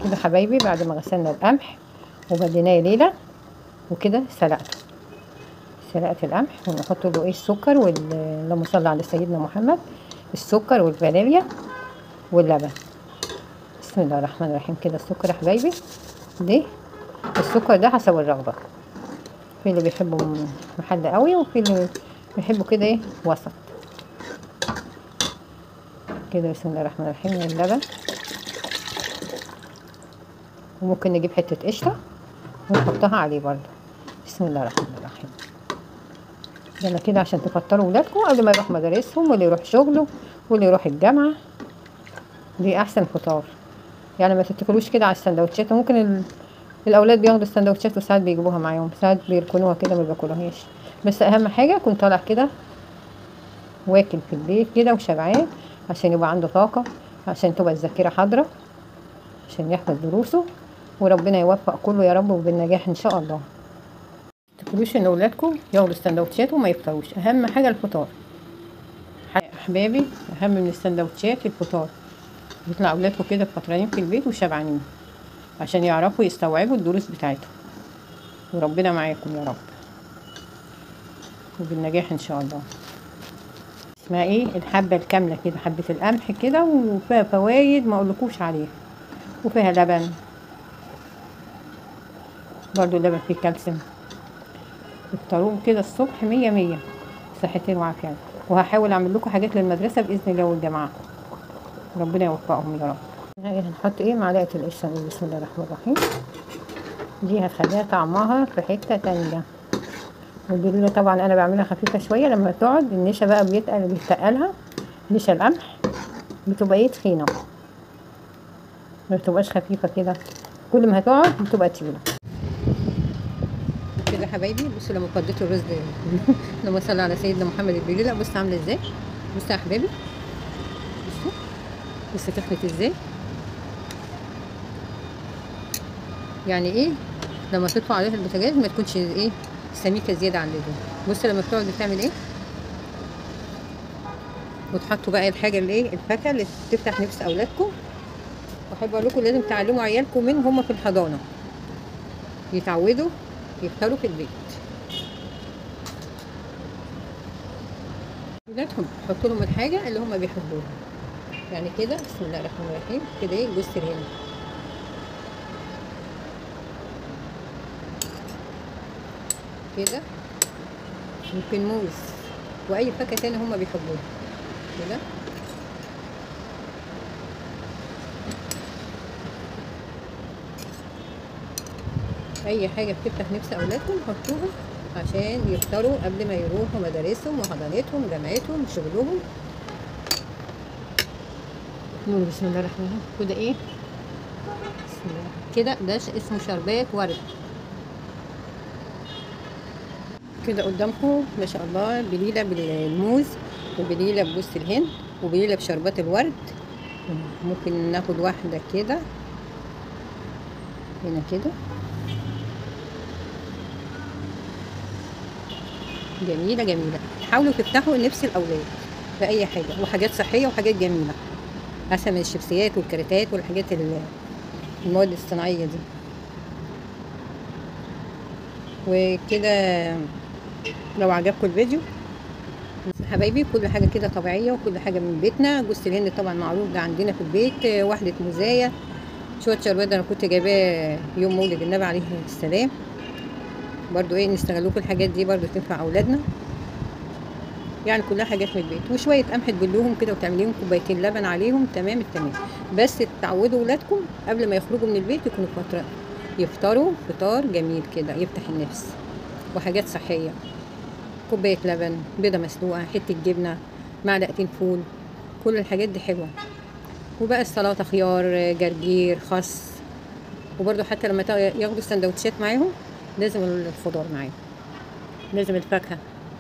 كده حبايبي بعد ما غسلنا القمح وبديناه ليله وكده سلقته سلقت القمح ونحط له ايه السكر وال اللهم صل على سيدنا محمد السكر والفانيليا واللبن بسم الله الرحمن الرحيم كده السكر يا حبايبي دي السكر ده حسب الرغبه في اللي بيحبوا محل قوي وفي اللي بيحبوا كده ايه وسط كده بسم الله الرحمن الرحيم اللبن وممكن نجيب حته قشطه ونحطها عليه برضه بسم الله الرحمن الرحيم يلا كده عشان تفطروا ولادكم قبل ما يروح مدارسهم واللي يروح شغله واللي يروح الجامعه دي احسن فطار يعني ما تتكلوش كده على السندوتشات ممكن ال... الاولاد بياخدوا السندوتشات وساعات بيجيبوها معاهم ساعات بيركنوها كده ما بياكلوهاش بس اهم حاجه يكون طالع كده واكل في البيت كده وشبعان عشان يبقى عنده طاقه عشان تبقى الذاكره حاضره عشان يحفظ دروسه وربنا يوفق كله يا رب وبالنجاح ان شاء الله تقولوش ان اولادكم ياخدوا السندوتشات وما يفطروش اهم حاجه الفطار احبابي اهم من السندوتشات الفطار يطلع اولادكم كده فطرانين في البيت وشبعانين عشان يعرفوا يستوعبوا الدروس بتاعتهم وربنا معاكم يا رب وبالنجاح ان شاء الله اسمها ايه الحبه الكامله كده حبه القمح كده وفيها فوايد ما اقولكوش عليها وفيها لبن برضو اللبن فيه كالسيوم افطروه كده الصبح مية مية صحتين وعافية وهحاول اعمل لكم حاجات للمدرسة باذن الله والجماعة ربنا يوفقهم يا رب هنحط ايه معلقة القشطة بسم الله الرحمن الرحيم دي هتخليها طعمها في حتة تانية والبليلة طبعا انا بعملها خفيفة شوية لما تقعد النشا بقى بيتقل بيتقلها نشا القمح بتبقى ايه تخينة ما بتبقاش خفيفة كده كل ما هتقعد بتبقى تقيلة كده حبايبي بصوا لما فضيت الرز لما صلى على سيدنا محمد البليلة بصوا عاملة ازاي بصوا يا حبايبي بصوا بصوا تخنت ازاي يعني ايه لما تطفوا عليها البوتاجاز ما تكونش ايه سميكه زياده عن اللزوم بصوا لما بتقعد بتعمل ايه وتحطوا بقى الحاجه اللي ايه الفاكهه اللي تفتح نفس اولادكم واحب اقول لكم لازم تعلموا عيالكم من هم في الحضانه يتعودوا يفطروا في البيت ولادهم حطوا لهم الحاجه اللي هم بيحبوها يعني كده بسم الله الرحمن الرحيم كده ايه جوز الهند كده ممكن موز واي فاكهه تاني هما بيحبوها كده اي حاجه بتفتح نفس اولادكم حطوها عشان يفطروا قبل ما يروحوا مدارسهم وحضانتهم جامعتهم شغلهم نقول بسم الله الرحمن الرحيم كده ايه بسم الله كده ده اسمه شربات ورد كده قدامكم ما شاء الله بليله بالموز وبليله بجوز الهند وبليله بشربات الورد ممكن ناخد واحده كده هنا كده جميله جميله حاولوا تفتحوا نفس الاولاد في اي حاجه وحاجات صحيه وحاجات جميله احسن من الشيبسيات والكريتات والحاجات المواد الصناعيه دي وكده لو عجبكم الفيديو حبايبي كل حاجه كده طبيعيه وكل حاجه من بيتنا جوز الهند طبعا معروف ده عندنا في البيت واحده موزايه شويه شربات انا كنت جايباه يوم مولد النبي عليه السلام برضو ايه نستغلوكوا الحاجات دي برضو تنفع اولادنا يعني كلها حاجات من البيت وشويه قمح تبلوهم كده وتعمليهم كوبايتين لبن عليهم تمام التمام بس تعودوا ولادكم قبل ما يخرجوا من البيت يكونوا فتره يفطروا فطار جميل كده يفتح النفس وحاجات صحيه كوبايه لبن بيضه مسلوقه حته جبنه معلقتين فول كل الحاجات دي حلوه وبقى السلطه خيار جرجير خس وبرده حتى لما ياخدوا السندوتشات معاهم لازم الخضار معاهم لازم الفاكهه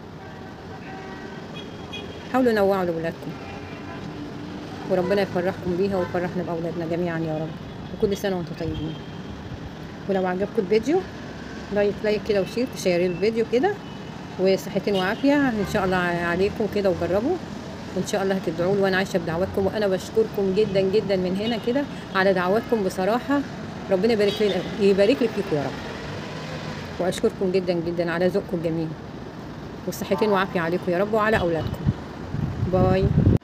حاولوا نوعوا لاولادكم وربنا يفرحكم بيها ويفرحنا باولادنا جميعا يا رب وكل سنه وانتم طيبين ولو عجبكم الفيديو لايك لايك كده وشير تشيروا الفيديو كده وصحتين وعافيه ان شاء الله عليكم كده وجربوا وان شاء الله هتدعوا له وانا عايشه بدعواتكم وانا بشكركم جدا جدا من هنا كده على دعواتكم بصراحه ربنا يبارك لي يبارك لي فيكم يا رب واشكركم جدا جدا على ذوقكم الجميل والصحتين وعافيه عليكم يا رب وعلى اولادكم باي